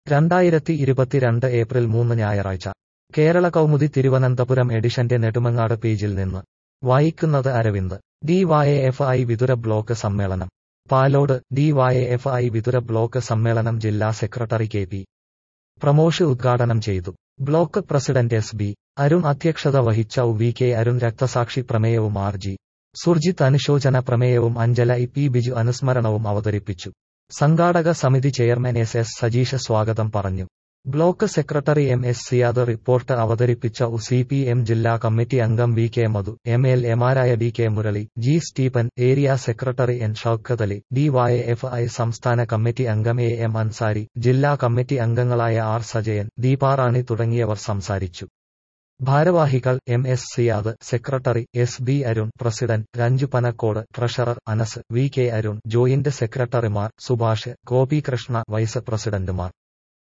രണ്ടായിരത്തി ഇരുപത്തിരണ്ട് ഏപ്രിൽ മൂന്ന് ഞായറാഴ്ച കേരള കൗമുദി തിരുവനന്തപുരം എഡിഷന്റെ നെടുമങ്ങാട് പേജിൽ നിന്ന് വായിക്കുന്നത് Aravind DYF I Vithura block സമ്മേളനം Palode DYF I Vithura block സമ്മേളനം ജില്ലാ സെക്രട്ടറി കെ പി പ്രമോഷ് ഉദ്ഘാടനം ചെയ്തു block president S B Arun അധ്യക്ഷത വഹിച്ച ഉ വി കെ അരുൺ രക്തസാക്ഷി പ്രമേയവും ആർ ജി സുർജിത്ത് അനുശോചന പ്രമേയവും അഞ്ജല ഇ പി ബിജു അനുസ്മരണവും അവതരിപ്പിച്ചു സംഘാടക സമിതി ചെയർമാൻ എസ് എസ് സജീഷ് സ്വാഗതം പറഞ്ഞു block secretary M S Siyad report അവതരിപ്പിച്ച ഉ സി പി എം ജില്ലാ കമ്മിറ്റി അംഗം V K Madhu M L എമാരായ D K Murali G Stephen area secretary N Shoukath Ali DYF I സംസ്ഥാന കമ്മിറ്റി അംഗം എ എം അൻസാരി ജില്ലാ കമ്മിറ്റി അംഗങ്ങളായ ആർ സജയൻ ദീപാറാണി തുടങ്ങിയവർ സംസാരിച്ചു ഭാരവാഹികൾ M S Siyad secretary S B Arun president Ranju Panakkode treasurer Anas V K Arun joint സെക്രട്ടറിമാർ സുഭാഷ് ഗോപികൃഷ്ണ വൈസ് പ്രസിഡന്റുമാർ